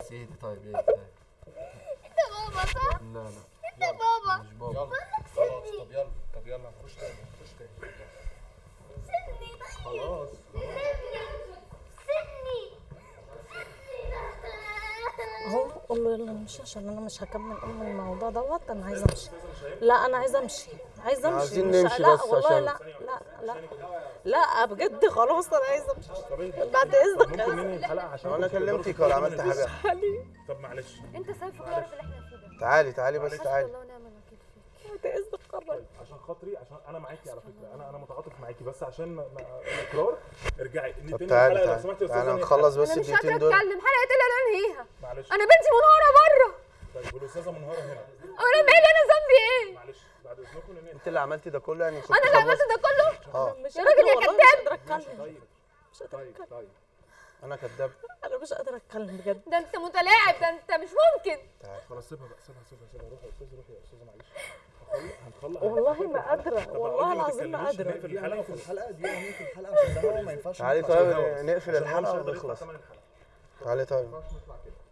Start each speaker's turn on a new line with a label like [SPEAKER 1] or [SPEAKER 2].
[SPEAKER 1] بس اهدي طيب اهدي طيب
[SPEAKER 2] انت بابا صح؟
[SPEAKER 1] لا لا
[SPEAKER 2] انت بابا
[SPEAKER 1] مش بابا
[SPEAKER 3] يلا خلاص طب يلا طب يلا نخش تاني نخش تاني
[SPEAKER 2] سيبني طيب
[SPEAKER 3] خلاص
[SPEAKER 2] سيبني
[SPEAKER 4] اهو قول له يلا نمشي عشان انا مش هكمل ام الموضوع دوت انا عايزه امشي لا انا عايزه امشي عايزه امشي
[SPEAKER 1] عايزين
[SPEAKER 4] مش-
[SPEAKER 1] نمشي
[SPEAKER 4] لا
[SPEAKER 1] بس
[SPEAKER 4] والله
[SPEAKER 1] عشان-
[SPEAKER 4] لا لا لا لا بجد خلاص انا عايزه امشي بعد اذنك
[SPEAKER 3] ممكن ننهي الحلقه عشان
[SPEAKER 1] انا كلمتك ولا عملت حاجه
[SPEAKER 3] طب معلش
[SPEAKER 2] انت سايب في القرف اللي احنا فيه ده
[SPEAKER 1] تعالي تعالي بس تعالي
[SPEAKER 2] الله ونعم الوكيل فيك
[SPEAKER 4] بعد اذنك قرب
[SPEAKER 3] عشان خاطري عشان انا معاكي على فكره انا انا متعاطف معاكي بس عشان ما- ما- الاقرار ارجعي
[SPEAKER 1] طب
[SPEAKER 3] نتنهي
[SPEAKER 1] تعالي
[SPEAKER 3] الحلقه لو
[SPEAKER 1] تعالي
[SPEAKER 3] سمحتي يا
[SPEAKER 1] تعالي
[SPEAKER 3] استاذه
[SPEAKER 1] نخلص بس
[SPEAKER 2] انا مش
[SPEAKER 1] الدقيقتين
[SPEAKER 2] قادره
[SPEAKER 1] دول
[SPEAKER 2] اتكلم حلقه ايه اللي انهيها
[SPEAKER 3] معلش
[SPEAKER 2] انا بنتي منهاره بره
[SPEAKER 3] طيب والاستاذه منهاره هنا
[SPEAKER 2] انا مالي انا ذنبي ايه
[SPEAKER 3] معلش بعد اذنكم ننهي
[SPEAKER 1] انت اللي عملتي ده كله يعني كنت
[SPEAKER 2] انا اللي عملت
[SPEAKER 1] خلصت
[SPEAKER 2] ده كله
[SPEAKER 1] اه
[SPEAKER 4] مش
[SPEAKER 2] يا راجل يا
[SPEAKER 4] قادرة والله
[SPEAKER 2] كداب.
[SPEAKER 4] مش قادره اتكلم
[SPEAKER 3] طيب
[SPEAKER 4] مش قادره
[SPEAKER 3] طيب
[SPEAKER 4] اتكلم
[SPEAKER 3] طيب
[SPEAKER 1] انا كداب
[SPEAKER 4] انا مش قادره اتكلم بجد
[SPEAKER 2] ده انت متلاعب ده انت مش ممكن
[SPEAKER 3] خلاص سيبها بقى سيبها سيبها سيبها روحي يا استاذه روحي يا استاذه معلش هنخلص
[SPEAKER 4] والله ما قادره
[SPEAKER 3] طب
[SPEAKER 4] والله
[SPEAKER 3] أرجوكي ما
[SPEAKER 4] العظيم ما
[SPEAKER 3] تتكلميش،
[SPEAKER 4] قادره
[SPEAKER 3] نقفل الحلقه
[SPEAKER 5] في
[SPEAKER 3] وخلاص.
[SPEAKER 5] الحلقه دي هنقفل الحلقه عشان ده هو ما ينفعش
[SPEAKER 1] تعالي
[SPEAKER 5] نطلع
[SPEAKER 1] طيب
[SPEAKER 3] عشان الهوا بس.
[SPEAKER 1] نقفل
[SPEAKER 3] عشان الهوا مش
[SPEAKER 1] الحلقه
[SPEAKER 3] هيقدر يطلع
[SPEAKER 1] ونخلص
[SPEAKER 3] كمان الحلقه
[SPEAKER 1] تعالي طيب
[SPEAKER 3] ما ينفعش نطلع كده